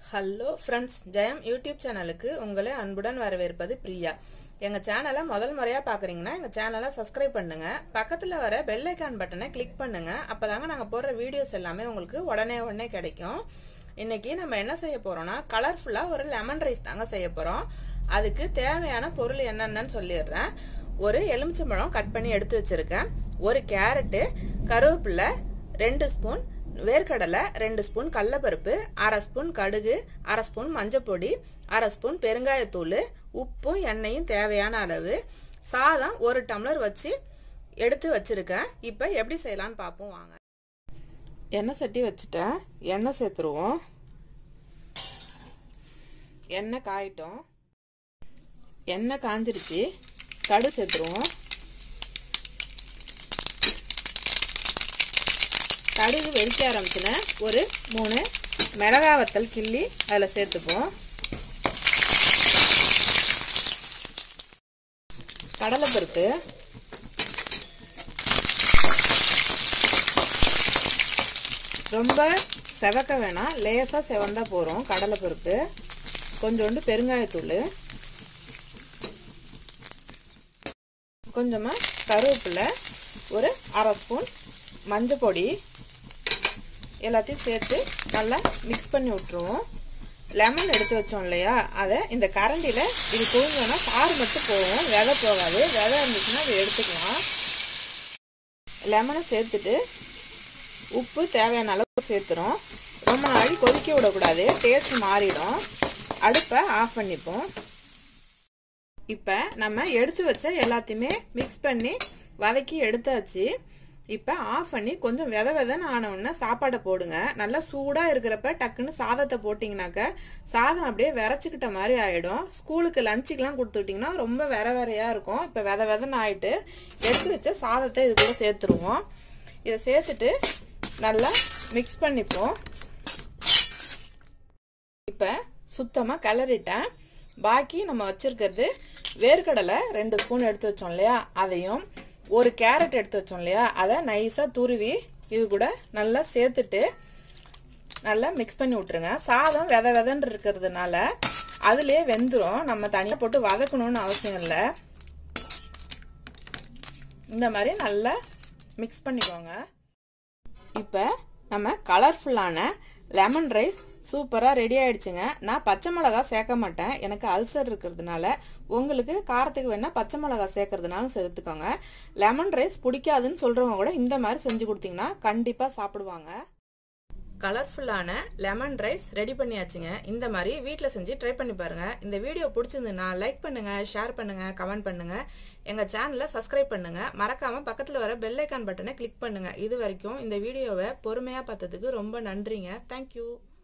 hello friends ஜெயம் YouTube சேனலுக்கு உங்களை அன்புடன் வரவேற்பது பிரியா எங்க சேனலை முதல் முறையா பாக்குறீங்கன்னா எங்க சேனலை சப்ஸ்கிரைப் பண்ணுங்க பக்கத்துல வர பெல் ஐக்கான் பட்டனை கிளிக் பண்ணுங்க அப்பதாங்க நாங்க போடுற வீடியோஸ் எல்லாமே உங்களுக்கு உடனே உடனே கிடைக்கும் இன்னைக்கு நம்ம என்ன செய்ய போறோம்னா கலர்ஃபுல்லா ஒரு லெமன் ரைஸ் தாங்க செய்ய போறோம் அதுக்கு தேவையான பொருள் என்னென்னு சொல்லிடுறேன் ஒரு எலுமிச்சம்பழம் கட் பண்ணி எடுத்து வச்சிருக்கேன் ஒரு கேரட்டு கருவேப்பிலை ரெண்டு ஸ்பூன் வேர்க்கடலை ரெண்டு ஸ்பூன் கடலப்பருப்பு அரை ஸ்பூன் கடுகு அரை ஸ்பூன் மஞ்சப்பொடி அரை ஸ்பூன் பெருங்காயத்தூள் உப்பும் எண்ணெயும் தேவையான அளவு சாதம் ஒரு டம்ளர் வச்சு எடுத்து வச்சிருக்கேன் இப்போ எப்படி செய்யலாம்னு பார்ப்போம் வாங்க எண்ணெய் சட்டி வச்சுட்டேன் எண்ணெய் சேர்த்துருவோம் எண்ணெய் காயிட்டோம் எண்ணெய் காஞ்சிருச்சு கடு சேர்த்துருவோம் கடுகு வெடிக்க ஆரம்பிச்சுன்னா ஒரு மூணு மிளகா வத்தல் கிள்ளி அதில் சேர்த்துப்போம் கடலைப்பருப்பு ரொம்ப செவக்க வேணாம் லேசாக செவந்தா போகிறோம் கடலைப்பருப்பு கொஞ்சோண்டு பெருங்காயத்தூள் கொஞ்சமாக கருவேப்பிலை ஒரு அரை ஸ்பூன் மஞ்சள் பொடி எல்லாத்தையும் சேர்த்து நல்லா மிக்ஸ் பண்ணி விட்டுருவோம் லெமன் எடுத்து வச்சோம் இல்லையா அதை இந்த கரண்டியில் இது புழிஞ்சோன்னா சாறு மட்டும் போகும் விதை போகாது விதை இருந்துச்சுன்னா அதை எடுத்துக்கலாம் லெமனை சேர்த்துட்டு உப்பு தேவையான அளவு சேர்த்துறோம் ரொம்ப நாள் கொதிக்க விடக்கூடாது டேஸ்ட் மாறிடும் அடுப்பை ஆஃப் பண்ணிப்போம் இப்போ நம்ம எடுத்து வச்ச எல்லாத்தையுமே மிக்ஸ் பண்ணி வதக்கி எடுத்தாச்சு இப்போ ஆஃப் பண்ணி கொஞ்சம் வித விதன்னு ஆனவுடனே சாப்பாடை போடுங்க நல்லா சூடாக இருக்கிறப்ப டக்குன்னு சாதத்தை போட்டிங்கனாக்க சாதம் அப்படியே விரைச்சிக்கிட்ட மாதிரி ஆகிடும் ஸ்கூலுக்கு லஞ்சுக்கெலாம் கொடுத்துக்கிட்டிங்கன்னா ரொம்ப விர விரையாக இருக்கும் இப்போ வித விதன்னு ஆகிட்டு எடுத்து வச்ச சாதத்தை இது கூட சேர்த்துருவோம் இதை சேர்த்துட்டு நல்லா மிக்ஸ் பண்ணிப்போம் இப்போ சுத்தமாக கிளறிட்டேன் பாக்கி நம்ம வச்சிருக்கிறது வேர்க்கடலை ரெண்டு ஸ்பூன் எடுத்து வச்சோம் இல்லையா அதையும் ஒரு கேரட் எடுத்து வச்சோம் இல்லையா அதை நைஸாக துருவி இது கூட நல்லா சேர்த்துட்டு நல்லா மிக்ஸ் பண்ணி விட்டுருங்க சாதம் வித விதன்னு இருக்கிறதுனால அதுலேயே வெந்துடும் நம்ம தனியாக போட்டு வதக்கணும்னு அவசியம் இல்லை இந்த மாதிரி நல்லா மிக்ஸ் பண்ணிக்கோங்க இப்போ நம்ம கலர்ஃபுல்லான லெமன் ரைஸ் சூப்பராக ரெடி ஆயிடுச்சுங்க நான் பச்சை மிளகா சேர்க்க மாட்டேன் எனக்கு அல்சர் இருக்கிறதுனால உங்களுக்கு காரத்துக்கு வேணால் பச்சை மிளகா சேர்க்கறதுனாலும் சேர்த்துக்கோங்க லெமன் ரைஸ் பிடிக்காதுன்னு சொல்கிறவங்க கூட இந்த மாதிரி செஞ்சு கொடுத்தீங்கன்னா கண்டிப்பாக சாப்பிடுவாங்க கலர்ஃபுல்லான லெமன் ரைஸ் ரெடி பண்ணியாச்சுங்க இந்த மாதிரி வீட்டில் செஞ்சு ட்ரை பண்ணி பாருங்க இந்த வீடியோ பிடிச்சிருந்துன்னா லைக் பண்ணுங்க ஷேர் பண்ணுங்க கமெண்ட் பண்ணுங்க எங்க சேனலை சப்ஸ்கிரைப் பண்ணுங்க மறக்காம பக்கத்தில் வர பெல் ஐக்கான் பட்டனை கிளிக் பண்ணுங்க இது வரைக்கும் இந்த வீடியோவை பொறுமையாக பார்த்ததுக்கு ரொம்ப நன்றிங்க தேங்க்யூ